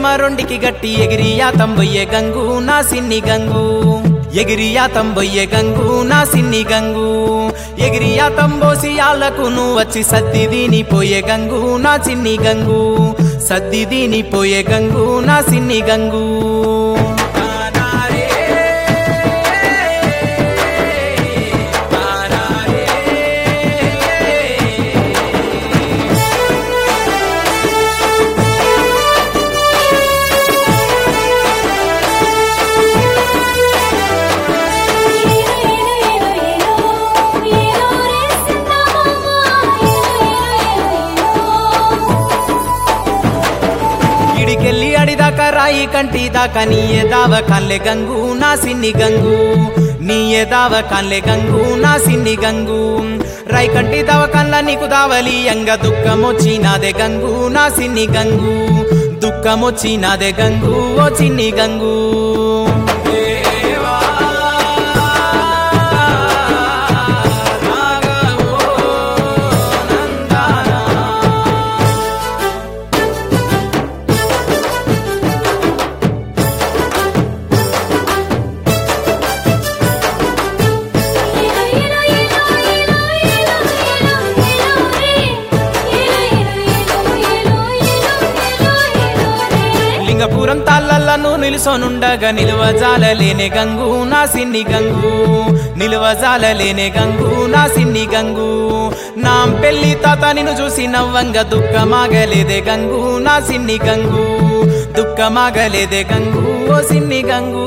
నడుమ రొండికి గట్టి ఎగిరియా తంబొయ్యే గంగు నా సిన్ని గంగు ఎగిరియా తంబొయ్యే గంగు నా సిన్ని గంగు ఎగిరియా తంబోసి ఆళ్లకు నువ్వు వచ్చి సద్ది దీని పోయే గంగు నా చిన్ని గంగు సద్ది దీని పోయే గంగు నా సిన్ని గంగు ఇడికెళ్ళి అడిదాకా రాయి కంటి దాకా నీయే దావ కాన్లే గంగు నా సిన్ని గంగు నీయే దావ కాన్లే గంగు నా సిన్ని గంగు రాయి కంటి దావ కన్ల నీకు దావలి ఎంగ దుఃఖమొచ్చి నాదే గంగు నా సిన్ని గంగు దుఃఖమొచ్చి నాదే గంగు ఓ చిన్ని గంగు లింగపురం తాళ్ళల్లను నిలుసొనుండగా నిలువజాలలేనే గంగు నా సిన్ని గంగు నిలువజాలలేనే గంగు నా సిన్ని గంగు నా పెళ్లి తాత నిన్ను చూసి నవ్వంగా దుఃఖమాగలేదే గంగు నా సిన్ని గంగు దుఃఖమాగలేదే గంగు ఓ సిన్ని గంగు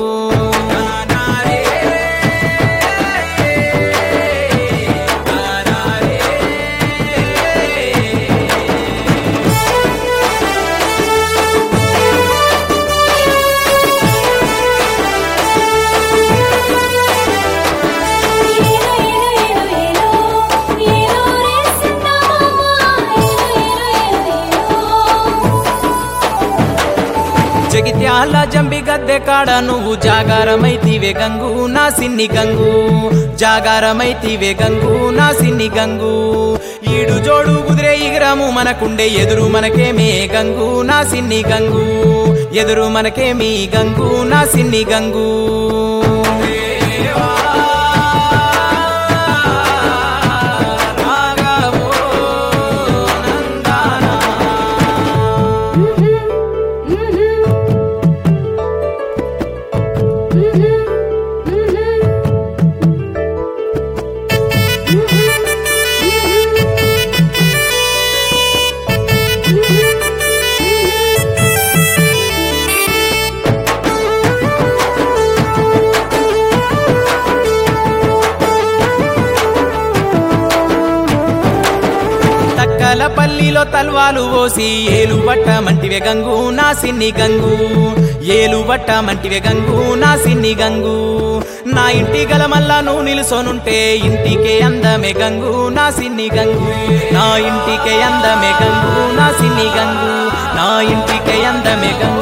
జగిత్యాల జంబి గద్దె కాడ నువ్వు జాగారమైతివే గంగు నా సిన్ని గంగు జాగారమైతివే గంగు నా సిన్ని గంగు ఈడు జోడు కుదిరే ఇగరము మనకుండే ఎదురు మనకేమే గంగు నా సిన్ని గంగు ఎదురు మనకేమి గంగు నా సిన్ని గంగు తక్కల పల్లిలో తల్వాలు పోసి ఏలు బట్ట మంటివే గంగు నా సిన్ని గంగు ఏలు బట్ట మంటివే గంగు నా సిన్ని గంగు నా ఇంటి గల మల్లా నువ్వు నిలుసోనుంటే ఇంటికే అందమే గంగు నా సిన్ని గంగు నా ఇంటికే అందమే గంగు నా సిన్ని గంగు నా ఇంటికే అందమే గంగు